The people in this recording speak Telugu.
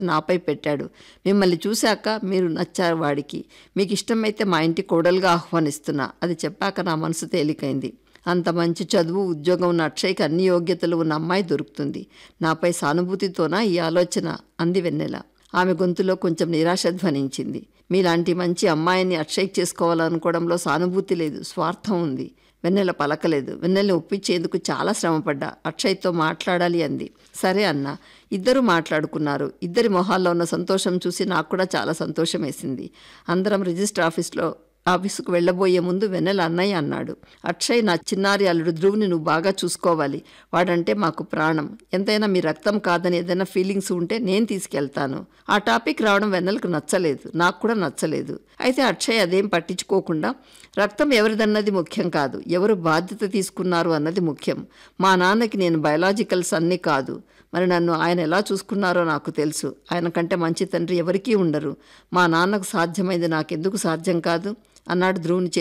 నాపై పెట్టాడు మిమ్మల్ని చూశాక మీరు నచ్చారు వాడికి మీకు ఇష్టమైతే మా ఇంటి కోడలుగా ఆహ్వానిస్తున్నా అది చెప్పాక నా మనసు తేలికైంది అంత మంచి చదువు ఉద్యోగం ఉన్న అక్షయ్కి అన్ని యోగ్యతలు ఉన్న అమ్మాయి దొరుకుతుంది నాపై సానుభూతితోనా ఈ ఆలోచన అంది వెన్నెల ఆమె గొంతులో కొంచెం నిరాశ ధ్వనించింది మీలాంటి మంచి అమ్మాయిని అక్షయ్ చేసుకోవాలనుకోవడంలో సానుభూతి లేదు స్వార్థం ఉంది వెన్నెల పలకలేదు వెన్నెల్ని ఒప్పించేందుకు చాలా శ్రమపడ్డా అక్షయ్తో మాట్లాడాలి అంది సరే అన్న ఇద్దరు మాట్లాడుకున్నారు ఇద్దరి మొహాల్లో ఉన్న సంతోషం చూసి నాకు కూడా చాలా సంతోషం వేసింది అందరం రిజిస్టర్ ఆఫీస్లో ఆఫీసుకు వెళ్ళబోయే ముందు వెన్నెల అన్నయ్య అన్నాడు అక్షయ్ నా చిన్నారి అల్లుడు ధ్రువుని నువ్వు బాగా చూసుకోవాలి వాడంటే మాకు ప్రాణం ఎంతైనా మీ రక్తం కాదని ఏదైనా ఫీలింగ్స్ ఉంటే నేను తీసుకెళ్తాను ఆ టాపిక్ రావడం వెన్నెలకు నచ్చలేదు నాకు కూడా నచ్చలేదు అయితే అక్షయ్ అదేం పట్టించుకోకుండా రక్తం ఎవరిదన్నది ముఖ్యం కాదు ఎవరు బాధ్యత తీసుకున్నారు అన్నది ముఖ్యం మా నాన్నకి నేను బయలాజికల్స్ అన్నీ కాదు మరి నన్ను ఆయన ఎలా చూసుకున్నారో నాకు తెలుసు ఆయన కంటే మంచి తండ్రి ఎవరికీ ఉండరు మా నాన్నకు సాధ్యమైంది నాకెందుకు సాధ్యం కాదు అన్నాడు ధ్రువుని చేతి